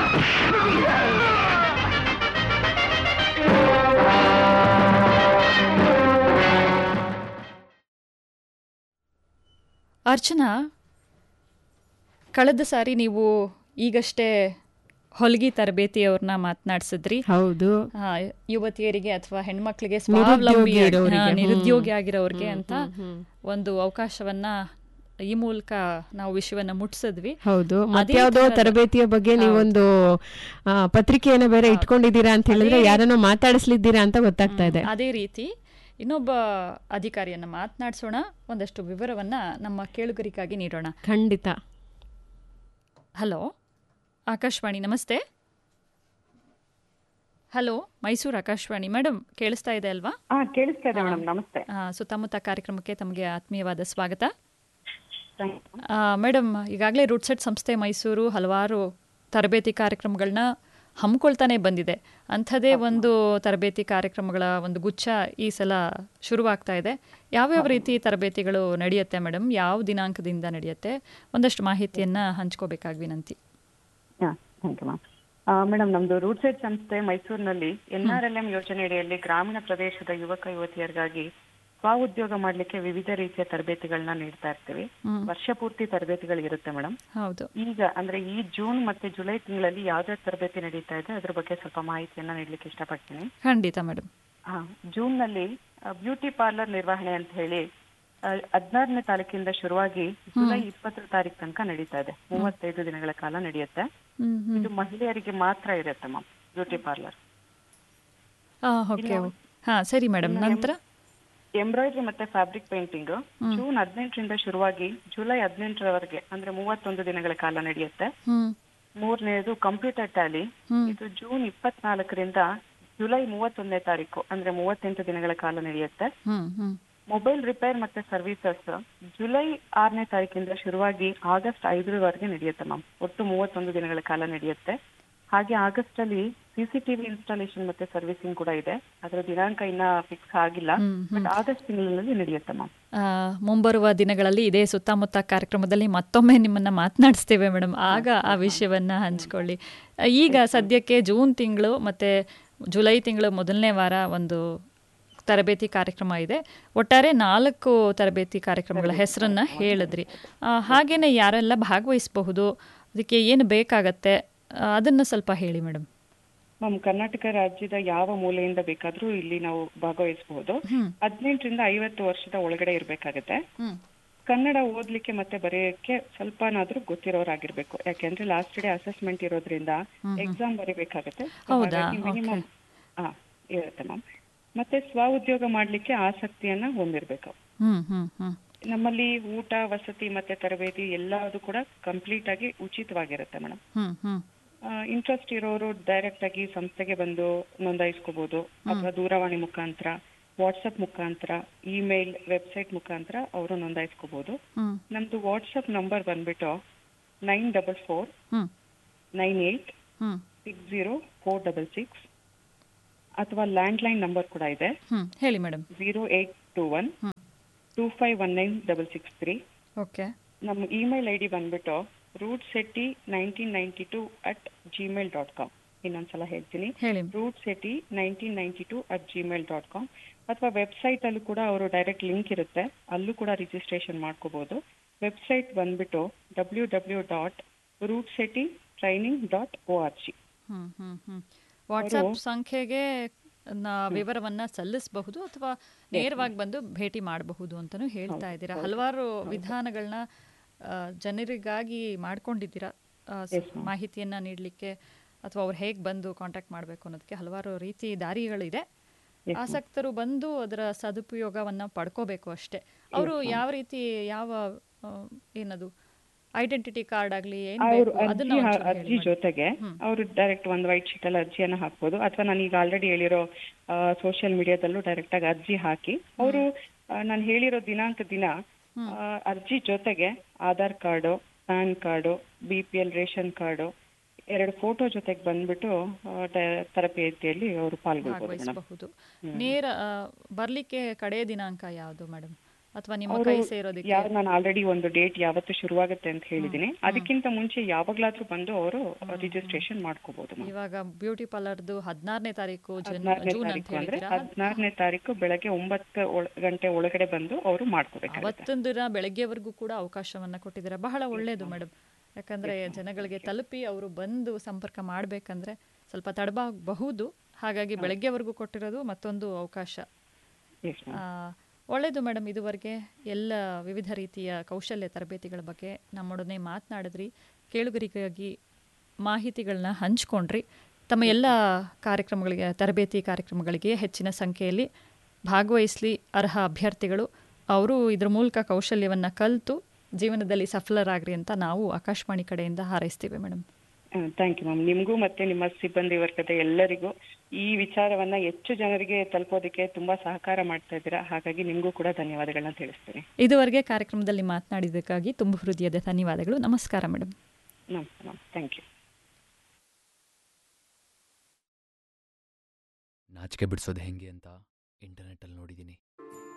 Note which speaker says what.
Speaker 1: ಅರ್ಚನಾ ಕಳೆದ ಸಾರಿ ನೀವು ಈಗಷ್ಟೇ ಹೊಲಿಗೆ ತರಬೇತಿಯವ್ರನ್ನ ಮಾತನಾಡಿಸಿದ್ರಿ
Speaker 2: ಹೌದು
Speaker 1: ಆ, ಯುವತಿಯರಿಗೆ ಅಥವಾ ಹೆಣ್ಮಕ್ಳಿಗೆ ಸ್ವಾವಲಂಬಿ
Speaker 2: ಇರೋರಿಗೆ.
Speaker 1: ಹಾ,
Speaker 2: ಹ್ಮ್.
Speaker 1: ನಿರುದ್ಯೋಗಿ ಆಗಿರೋರಿಗೆ
Speaker 2: ಹ್ಮ್,
Speaker 1: ಅಂತ
Speaker 2: ಹ್ಮ್, ಹ್ಮ್.
Speaker 1: ಒಂದು ಅವಕಾಶವನ್ನ ಈ ಮೂಲಕ ನಾವು ವಿಷಯವನ್ನ ಮುಟ್ಟಿಸಿದ್ವಿ
Speaker 2: ಹೌದು
Speaker 1: ಅದೇ
Speaker 2: ಮತ್ಯಾವ್ದೋ
Speaker 1: ಥರದ-
Speaker 2: ತರಬೇತಿಯ ಬಗ್ಗೆ ನೀವೊಂದು ಆ, ಪತ್ರಿಕೆಯನ್ನ ಬೇರೆ ಇಟ್ಕೊಂಡಿದ್ದೀರಾ ಅಂತ ಹೇಳಿದ್ರೆ
Speaker 1: ಅದೇ-
Speaker 2: ಯಾರನ್ನೋ ಮಾತಾಡಿಸ್ಲಿದ್ದೀರಾ ಅಂತ ಗೊತ್ತಾಗ್ತಾ ಇದೆ
Speaker 1: ಅದೇ ರೀತಿ ಇನ್ನೊಬ್ಬ ಅಧಿಕಾರಿಯನ್ನ ಮಾತನಾಡಿಸೋಣ ಒಂದಷ್ಟು ವಿವರವನ್ನ ನಮ್ಮ ಕೇಳುಗರಿಗಾಗಿ ನೀಡೋಣ
Speaker 2: ಖಂಡಿತ
Speaker 1: ಹಲೋ ಆಕಾಶವಾಣಿ ನಮಸ್ತೆ ಹಲೋ ಮೈಸೂರು ಆಕಾಶವಾಣಿ ಮೇಡಮ್ ಕೇಳಿಸ್ತಾ ಇದೆ ಅಲ್ವಾ
Speaker 3: ಹಾ ಕೇಳಿಸ್ತಾ ಇದೆ ಮೇಡಮ್ ನಮಸ್ತೆ
Speaker 1: ಆ, ಸುತ್ತಮುತ್ತ ಕಾರ್ಯಕ್ರಮಕ್ಕೆ ತಮಗೆ ಆತ್ಮೀಯವಾದ ಸ್ವಾಗತ ಆ, ಮೇಡಮ್ ಈಗಾಗಲೇ ರೂಟ್ಸೆಟ್ ಸಂಸ್ಥೆ ಮೈಸೂರು ಹಲವಾರು ತರಬೇತಿ ಕಾರ್ಯಕ್ರಮಗಳನ್ನ ಹಮ್ಮಿಕೊಳ್ತಾನೆ ಬಂದಿದೆ ಅಂಥದ್ದೇ ಒಂದು ತರಬೇತಿ ಕಾರ್ಯಕ್ರಮಗಳ ಒಂದು ಗುಚ್ಛ ಈ ಸಲ ಶುರುವಾಗ್ತಾ ಇದೆ ಯಾವ್ಯಾವ ರೀತಿ ತರಬೇತಿಗಳು ನಡೆಯುತ್ತೆ ಮೇಡಮ್ ಯಾವ ದಿನಾಂಕದಿಂದ ನಡೆಯುತ್ತೆ ಒಂದಷ್ಟು ಮಾಹಿತಿಯನ್ನ ಹಂಚ್ಕೋಬೇಕಾಗಿ ವಿನಂತಿ
Speaker 3: ಹಾ ಥ್ಯಾಂಕ್ ಯು ಮ್ಯಾಮ್ ಮೇಡಮ್ ನಮ್ದು ರೂಟ್ ಸೈಡ್ ಸಂಸ್ಥೆ ಮೈಸೂರಿನಲ್ಲಿ ಎನ್ ಆರ್ ಎಲ್ ಎಂ ಯೋಜನೆ ಅಡಿಯಲ್ಲಿ ಗ್ರಾಮೀಣ ಪ್ರದೇಶದ ಯುವಕ ಯುವತಿಯರಿಗಾಗಿ ಸ್ವಉದ್ಯೋಗ ಮಾಡ್ಲಿಕ್ಕೆ ವಿವಿಧ ರೀತಿಯ ತರಬೇತಿಗಳನ್ನ ನೀಡ್ತಾ ಇರ್ತೀವಿ
Speaker 1: ಹ್ಮ್.
Speaker 3: ವರ್ಷ ಪೂರ್ತಿ ತರಬೇತಿಗಳು ಇರುತ್ತೆ ಮೇಡಮ್
Speaker 1: ಹೌದು
Speaker 3: ಈಗ ಅಂದ್ರೆ ಈ ಜೂನ್ ಮತ್ತೆ ಜುಲೈ ತಿಂಗಳಲ್ಲಿ ಯಾವ್ದಾವ್ದು ತರಬೇತಿ ನಡೀತಾ ಇದೆ ಅದ್ರ ಬಗ್ಗೆ ಸ್ವಲ್ಪ ಮಾಹಿತಿಯನ್ನ ನೀಡ್ಲಿಕ್ಕೆ ಇಷ್ಟಪಡ್ತೀನಿ
Speaker 1: ಖಂಡಿತ ಮೇಡಮ್
Speaker 3: ಹಾ ಜೂನ್ ನಲ್ಲಿ ಬ್ಯೂಟಿ ಪಾರ್ಲರ್ ನಿರ್ವಹಣೆ ಅಂತ ಹೇಳಿ ಹದಿನಾರನೇ ತಾರೀಕಿಂದ ಶುರುವಾಗಿ ಜುಲೈ ಇಪ್ಪತ್ತರ ತಾರೀಕು ತನಕ ನಡೀತಾ ಇದೆ ಮೂವತ್ತೈದು ದಿನಗಳ ಕಾಲ ನಡೆಯುತ್ತೆ
Speaker 1: ಹ್ಮ್ ಹ್ಮ್
Speaker 3: ಇದು ಮಹಿಳೆಯರಿಗೆ ಮಾತ್ರ ಇರುತ್ತೆ ಮ್ಯಾಮ್ ಬ್ಯೂಟಿ ಪಾರ್ಲರ್
Speaker 1: ಓಕೆ ಹಾ ಸರಿ ಮೇಡಮ್ ನಂತರ
Speaker 3: ಎಂಬ್ರಾಯ್ಡ್ರಿ ಮತ್ತೆ ಫ್ಯಾಬ್ರಿಕ್ ಪೇಂಟಿಂಗ್ ಜೂನ್ ಹದಿನೆಂಟರಿಂದ ಶುರುವಾಗಿ ಜುಲೈ ಹದಿನೆಂಟರವರೆಗೆ ಅಂದ್ರೆ ಮೂವತ್ತೊಂದು ದಿನಗಳ ಕಾಲ ನಡೆಯುತ್ತೆ
Speaker 1: ಹ್ಮ್
Speaker 3: ಮೂರನೇದು ಕಂಪ್ಯೂಟರ್ ಟ್ಯಾಲಿ ಇದು ಜೂನ್ ಇಪ್ಪತ್ನಾಲ್ಕರಿಂದ ಜುಲೈ ಮೂವತ್ತೊಂದನೇ ತಾರೀಕು ಅಂದ್ರೆ ಮೂವತ್ತೆಂಟು ದಿನಗಳ ಕಾಲ ನಡೆಯುತ್ತೆ
Speaker 1: ಹ್ಮ್ ಹ್ಮ್
Speaker 3: ಮೊಬೈಲ್ ರಿಪೇರ್ ಮತ್ತೆ ಸರ್ವಿಸಸ್ ಜುಲೈ ಆರನೇ ತಾರೀಕಿಂದ ಶುರುವಾಗಿ ಆಗಸ್ಟ್ ಐದರವರೆಗೆ ನಡೆಯುತ್ತೆ ಮ್ಯಾಮ್ ಒಟ್ಟು ಮೂವತ್ತೊಂದು ದಿನಗಳ ಕಾಲ ನಡೆಯುತ್ತೆ ಹಾಗೆ ಆಗಸ್ಟ್ ಅಲ್ಲಿ ಸಿಸಿಟಿವಿ ಇನ್ಸ್ಟಾಲೇಷನ್ ಮತ್ತೆ ಸರ್ವಿಸಿಂಗ್ ಕೂಡ ಇದೆ ಅದರ ದಿನಾಂಕ ಇನ್ನ ಫಿಕ್ಸ್ ಆಗಿಲ್ಲ ಬಟ್ ಆಗಸ್ಟ್ ತಿಂಗಳಲ್ಲಿ ನಡೆಯುತ್ತೆ ಮ್ಯಾಮ್
Speaker 1: ಆ, ಮುಂಬರುವ ದಿನಗಳಲ್ಲಿ ಇದೇ ಸುತ್ತಮುತ್ತ ಕಾರ್ಯಕ್ರಮದಲ್ಲಿ ಮತ್ತೊಮ್ಮೆ ನಿಮ್ಮನ್ನ ಮಾತನಾಡಿಸ್ತೇವೆ ಮೇಡಮ್ ಆಗ ಆ ವಿಷಯವನ್ನ ಹಂಚ್ಕೊಳ್ಳಿ ಆ, ಈಗ ಸದ್ಯಕ್ಕೆ ಜೂನ್ ತಿಂಗಳು ಮತ್ತೆ ಜುಲೈ ತಿಂಗಳು ಮೊದಲನೇ ವಾರ ಒಂದು ತರಬೇತಿ ಕಾರ್ಯಕ್ರಮ ಇದೆ ಒಟ್ಟಾರೆ ನಾಲ್ಕು ತರಬೇತಿ ಕಾರ್ಯಕ್ರಮಗಳ ಹೆಸರನ್ನ ಹೇಳಿದ್ರಿ ಆ, ಹಾಗೇನೆ ಯಾರೆಲ್ಲ ಭಾಗವಹಿಸಬಹುದು ಅದಕ್ಕೆ ಏನು ಬೇಕಾಗತ್ತೆ ಆ, ಅದನ್ನ ಸ್ವಲ್ಪ ಹೇಳಿ ಮೇಡಮ್
Speaker 3: ಮ್ಯಾಮ್ ಕರ್ನಾಟಕ ರಾಜ್ಯದ ಯಾವ ಮೂಲೆಯಿಂದ ಬೇಕಾದ್ರೂ ಇಲ್ಲಿ ನಾವು ಭಾಗವಹಿಸಬಹುದು ಹದಿನೆಂಟರಿಂದ ಐವತ್ತು ವರ್ಷದ ಒಳಗಡೆ ಇರ್ಬೇಕಾಗತ್ತೆ ಕನ್ನಡ ಓದ್ಲಿಕ್ಕೆ ಮತ್ತೆ ಬರೆಯಕ್ಕೆ ಸ್ವಲ್ಪನಾದ್ರೂ ಗೊತ್ತಿರೋರಾಗಿರ್ಬೇಕು ಯಾಕೆಂದ್ರೆ ಲಾಸ್ಟ್ ಡೇ ಅಸೆಸ್ಮೆಂಟ್ ಇರೋದ್ರಿಂದ ಎಕ್ಸಾಮ್ ಬರೀಬೇಕಾಗತ್ತೆ
Speaker 1: ಹೌದಾ?
Speaker 3: ಮಿನಿಮಮ್ ಹಾ ಇರುತ್ತೆ ಮ್ಯಾಮ್ ಮತ್ತೆ ಸ್ವ ಉದ್ಯೋಗ ಮಾಡ್ಲಿಕ್ಕೆ ಆಸಕ್ತಿಯನ್ನ ಹೊಂದಿರ್ಬೇಕು
Speaker 1: ಹ್ಮ್ ಹ್ಮ್ ಹ್ಮ್
Speaker 3: ನಮ್ಮಲ್ಲಿ ಊಟ ವಸತಿ ಮತ್ತೆ ತರಬೇತಿ ಎಲ್ಲದು ಕೂಡ ಕಂಪ್ಲೀಟ್ ಆಗಿ ಉಚಿತವಾಗಿರುತ್ತೆ ಮೇಡಮ್
Speaker 1: ಹ್ಮ್ ಹ್ಮ್
Speaker 3: ಇಂಟ್ರೆಸ್ಟ್ ಇರೋರು ಡೈರೆಕ್ಟ್ ಆಗಿ ಸಂಸ್ಥೆಗೆ ಬಂದು ನೋಂದಾಯಿಸ್ಕೋಬಹುದು ಅಥವಾ ದೂರವಾಣಿ ಮುಖಾಂತರ ವಾಟ್ಸಪ್ ಮುಖಾಂತರ ಇಮೇಲ್ ವೆಬ್ಸೈಟ್ ಮುಖಾಂತರ ಅವರು ನೋಂದಾಯಿಸ್ಕೋಬಹುದು
Speaker 1: ಹ್ಮ್
Speaker 3: ನಮ್ದು ವಾಟ್ಸಪ್ ನಂಬರ್ ಬಂದ್ಬಿಟ್ಟು nine double four
Speaker 1: hmm
Speaker 3: nine eight
Speaker 1: hmm
Speaker 3: six zero four double six ಅಥವಾ ಲ್ಯಾಂಡ್ ಲೈನ್ ನಂಬರ್ ಕೂಡ ಇದೆ
Speaker 1: ಹ್ಮ್ ಹೇಳಿ madam
Speaker 3: zero eight two one two five one nine double six three
Speaker 1: okay
Speaker 3: ನಮ್ಮ ಇಮೇಲ್ ಐ ಡಿ ಬಂದ್ಬಿಟ್ಟು RUDSETI nineteen ninety two at Gmail dot com ಇನ್ನೊಂದ್ಸಲ ಹೇಳ್ತೀನಿ
Speaker 1: ಹೇಳಿ
Speaker 3: RUDSETI nineteen ninety two at Gmail dot com ಅಥವಾ website ಅಲ್ಲೂ ಕೂಡ ಅವರು ಡೈರೆಕ್ಟ್ ಲಿಂಕ್ ಇರುತ್ತೆ ಅಲ್ಲೂ ಕೂಡ ರಿಜಿಸ್ಟ್ರೇಷನ್ ಮಾಡ್ಕೋಬಹುದು ವೆಬ್ಸೈಟ್ ಬಂದ್ಬಿಟ್ಟು W W dot RUDSETI training dot O R G
Speaker 1: ಹ್ಮ್ ಹ್ಮ್ ಹ್ಮ್ ವಾಟ್ಸಪ್ ಸಂಖ್ಯೆಗೆ ನಾ ವಿವರವನ್ನ ಸಲ್ಲಿಸಬಹುದು ಅಥವಾ ನೇರವಾಗಿ ಬಂದು ಭೇಟಿ ಮಾಡಬಹುದು ಅಂತಾನು ಹೇಳ್ತಾ ಇದ್ದೀರಾ ಹಲವಾರು ವಿಧಾನಗಳನ್ನ ಆ, ಜನರಿಗಾಗಿ ಮಾಡ್ಕೊಂಡಿದ್ದೀರಾ ಆ, ಸ- ಮಾಹಿತಿಯನ್ನ ನೀಡಲಿಕ್ಕೆ ಅಥವಾ ಅವ್ರು ಹೇಗೆ ಬಂದು ಕಾಂಟ್ಯಾಕ್ಟ್ ಮಾಡಬೇಕು ಅನ್ನೋದಕ್ಕೆ ಹಲವಾರು ರೀತಿ ದಾರಿಗಳಿದೆ ಆಸಕ್ತರು ಬಂದು ಅದರ ಸದುಪಯೋಗವನ್ನ ಪಡ್ಕೋಬೇಕು ಅಷ್ಟೇ ಅವರು ಯಾವ ರೀತಿ ಯಾವ ಆ, ಏನದು ಐಡೆಂಟಿಟಿ ಕಾರ್ಡ್ ಆಗಲಿ ಏನು
Speaker 3: ಅವರು
Speaker 1: ಬೇಕು ಅದನ್ನ
Speaker 3: ಅರ್ಜಿ
Speaker 1: ಒಂಚೂರು ಹೇಳಿ
Speaker 3: ಅರ್ಜಿ
Speaker 1: ಮೇಡಮ್.
Speaker 3: ಜೊತೆಗೆ ಅವರು ಡೈರೆಕ್ಟ್ ಒಂದು ವೈಟ್ ಶೀಟ್ ಅಲ್ಲಿ ಅರ್ಜಿಯನ್ನ ಹಾಕ್ಬೋದು ಅಥವಾ ನಾನು ಈಗ ಆಲ್ರೆಡಿ ಹೇಳಿರೋ ಸೋಷಿಯಲ್ ಮೀಡಿಯಾದಲ್ಲೂ ಡೈರೆಕ್ಟ್ ಆಗಿ ಅರ್ಜಿ ಹಾಕಿ ಅವರು ನಾನು ಹೇಳಿರೋ ದಿನಾಂಕ ದಿನ ಆ, ಅರ್ಜಿ ಜೊತೆಗೆ Aadhaar card PAN card B P L ration card ಎರಡು ಫೋಟೋ ಜೊತೆಗೆ ಬಂದ್ಬಿಟ್ಟು ಆ, ಡ- ತರಬೇತಿಯಲ್ಲಿ ಅವರು ಪಾಲ್ಗೊಳ್ಬೋದು ಮೇಡಮ್
Speaker 1: ಭಾಗವಹಿಸಬಹುದು ನೇರ ಆ, ಬರ್ಲಿಕ್ಕೆ ಕಡೆ ದಿನಾಂಕ ಯಾವುದು ಮೇಡಮ್ ಅಥವಾ ನಿಮ್ಮ
Speaker 3: ಅವರು
Speaker 1: ಕೈ ಸೇರೋದಕ್ಕೆ
Speaker 3: ಯಾವ ನಾನು ಆಲ್ರೆಡಿ ಒಂದು ಡೇಟ್ ಯಾವತ್ತು ಶುರುವಾಗುತ್ತೆ ಅಂತ ಹೇಳಿದೀನಿ ಅದಕ್ಕಿಂತ ಮುಂಚೆ ಯಾವಾಗ್ಲಾದ್ರೂ ಬಂದು ಅವರು ರಿಜಿಸ್ಟ್ರೇಷನ್ ಮಾಡ್ಕೋಬಹುದು
Speaker 1: ಇವಾಗ ಬ್ಯೂಟಿ ಪಾರ್ಲರ್ದು ಹದಿನಾರನೇ ತಾರೀಕು ಜೂನ್
Speaker 3: ಹದಿನಾರನೇ
Speaker 1: ಜೂನ್ ಅಂತ
Speaker 3: ತಾರೀಕು ಅಂದ್ರೆ
Speaker 1: ಹೇಳಿದ್ದೀರಾ
Speaker 3: ಹದಿನಾರನೇ ತಾರೀಕು ಬೆಳಗ್ಗೆ ಒಂಬತ್ತು ಒಳ- ಗಂಟೆ ಒಳಗಡೆ ಬಂದು ಅವರು ಮಾಡ್ಕೋಬೇಕಾಗುತ್ತೆ
Speaker 1: ಅವತ್ತೊಂದು ದಿನ ಬೆಳಗ್ಗೆವರೆಗೂ ಕೂಡ ಅವಕಾಶವನ್ನ ಕೊಟ್ಟಿದ್ದಾರೆ ಬಹಳ ಒಳ್ಳೆಯದು ಮೇಡಮ್ ಯಾಕಂದ್ರೆ ಜನಗಳಿಗೆ ತಲುಪಿ ಅವರು ಬಂದು ಸಂಪರ್ಕ ಮಾಡಬೇಕಂದ್ರೆ ಸ್ವಲ್ಪ ತಡಬಾಗಬಹುದು ಹಾಗಾಗಿ ಬೆಳಗ್ಗೆವರೆಗೂ ಕೊಟ್ಟಿರೋದು ಮತ್ತೊಂದು ಅವಕಾಶ
Speaker 3: ಎಸ್
Speaker 1: ಆ, ಒಳ್ಳೆಯದು ಮೇಡಮ್ ಇದುವರೆಗೆ ಎಲ್ಲ ವಿವಿಧ ರೀತಿಯ ಕೌಶಲ್ಯ ತರಬೇತಿಗಳ ಬಗ್ಗೆ ನಮ್ಮೊಡನೆ ಮಾತನಾಡಿದ್ರಿ ಕೇಳುಗರಿಗಾಗಿ ಮಾಹಿತಿಗಳನ್ನ ಹಂಚ್ಕೊಂಡ್ರಿ ತಮ್ಮ ಎಲ್ಲ ಕಾರ್ಯಕ್ರಮಗಳಿಗೆ ತರಬೇತಿ ಕಾರ್ಯಕ್ರಮಗಳಿಗೆ ಹೆಚ್ಚಿನ ಸಂಖ್ಯೆಯಲ್ಲಿ ಭಾಗವಹಿಸಲಿ ಅರ್ಹ ಅಭ್ಯರ್ಥಿಗಳು ಅವರು ಇದ್ರ ಮೂಲಕ ಕೌಶಲ್ಯವನ್ನು ಕಲಿತು ಜೀವನದಲ್ಲಿ ಸಫಲರಾಗ್ರಿ ಅಂತ ನಾವು ಆಕಾಶವಾಣಿ ಕಡೆಯಿಂದ ಹಾರೈಸ್ತೀವಿ ಮೇಡಮ್
Speaker 3: ಥ್ಯಾಂಕ್ ಯು ಮ್ಯಾಮ್ ನಿಮಗೂ ಮತ್ತೆ ನಿಮ್ಮ ಸಿಬ್ಬಂದಿ ವರ್ಗದ ಎಲ್ಲರಿಗೂ ಈ ವಿಚಾರವನ್ನ ಹೆಚ್ಚು ಜನರಿಗೆ ತಲುಪೋದಕ್ಕೆ ತುಂಬಾ ಸಹಕಾರ ಮಾಡ್ತಾ ಇದ್ದೀರಾ ಹಾಗಾಗಿ ನಿಮಗೂ ಕೂಡ ಧನ್ಯವಾದಗಳನ್ನ ತಿಳಿಸ್ತೀನಿ
Speaker 1: ಇದುವರೆಗೆ ಕಾರ್ಯಕ್ರಮದಲ್ಲಿ ಮಾತನಾಡಿದ್ದಕ್ಕಾಗಿ ತುಂಬ ಹೃದಯದ ಧನ್ಯವಾದಗಳು ನಮಸ್ಕಾರ ಮೇಡಮ್
Speaker 3: ನಮಸ್ತೆ ಮ್ಯಾಮ್ ಥ್ಯಾಂಕ್ ಯು
Speaker 4: ನಾಚಿಕೆ ಬಿಡಿಸೋದು ಹೆಂಗೆ ಅಂತ ಇಂಟರ್ನೆಟ್ಟಲ್ಲಿ ನೋಡಿದ್ದೀನಿ